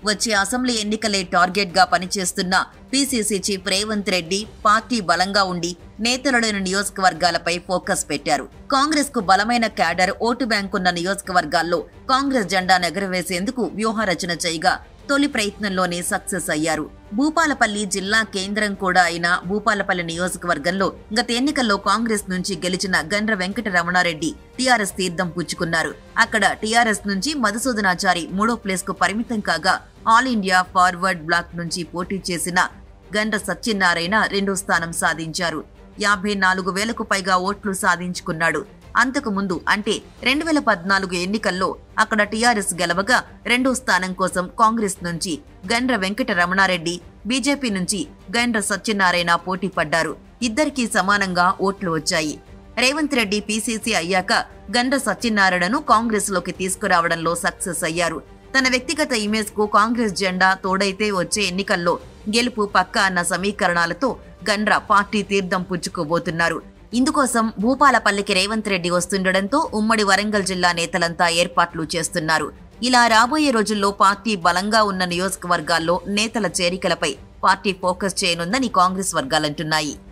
వచ్చే assembly ఎన్నికలే target గా పనిచేస్తున్న PCC chief Revanth Reddy party బలంగా ఉండి నేతలు లేని నియోజకవర్గాలపై ఫోకస్ పెట్టారు కాంగ్రెస్ కు బలమైన క్యాడర్ ఓటు బ్యాంకున్న నియోజకవర్గాల్లో కాంగ్రెస్ జెండా ఎగరవేసేందుకు వ్యూహరచన చేయగా తొలి ప్రయత్నంలోనే సక్సెస్ అయ్యారు భూపాలపల్లి జిల్లా కేంద్రం కూడా అయిన భూపాలపల్లి నియోజకవర్గంలో గత ఎన్నికల్లో కాంగ్రెస్ నుంచి గెలిచిన గండ్ర వెంకట రమణారెడ్డి టీఆర్ఎస్ తీర్థం పుచ్చుకున్నారు అక్కడ టీఆర్ఎస్ నుంచి మధుసూదనాచారి మూడో ప్లేస్ కు పరిమితం కాగా ఆల్ ఇండియా ఫార్వర్డ్ బ్లాక్ నుంచి పోటీ చేసిన గండ్ర సత్యనారాయణ రెండో స్థానం సాధించారు యాభై నాలుగు వేలకు పైగా ఓట్లు సాధించుకున్నాడు అంతకు ముందు అంటే రెండు వేల పద్నాలుగు ఎన్నికల్లో అక్కడ టీఆర్ఎస్ గెలవగా రెండో స్థానం కోసం కాంగ్రెస్ నుంచి గండ్ర వెంకట రమణారెడ్డి బీజేపీ నుంచి గండ్ర సత్యనారాయణ పోటీ పడ్డారు ఇద్దరికీ సమానంగా ఓట్లు వచ్చాయి రేవంత్ రెడ్డి పీసీసీ అయ్యాక గండ్ర సత్యనారాయణను కాంగ్రెస్ లోకి తీసుకురావడంలో సక్సెస్ అయ్యారు తన వ్యక్తిగత ఇమేజ్ కు కాంగ్రెస్ జెండా తోడైతే వచ్చే ఎన్నికల్లో గెలుపు పక్కా అన్న సమీకరణాలతో గండ్ర పార్టీ తీర్థం పుచ్చుకోబోతున్నారు ఇందుకోసం భూపాలపల్లికి రేవంత్ రెడ్డి వస్తుండటంతో ఉమ్మడి వరంగల్ జిల్లా నేతలంతా ఏర్పాట్లు చేస్తున్నారు ఇలా రాబోయే రోజుల్లో పార్టీ బలంగా ఉన్న నియోజకవర్గాల్లో నేతల చేరికలపై పార్టీ ఫోకస్ చేయనుందని కాంగ్రెస్ వర్గాలంటున్నాయి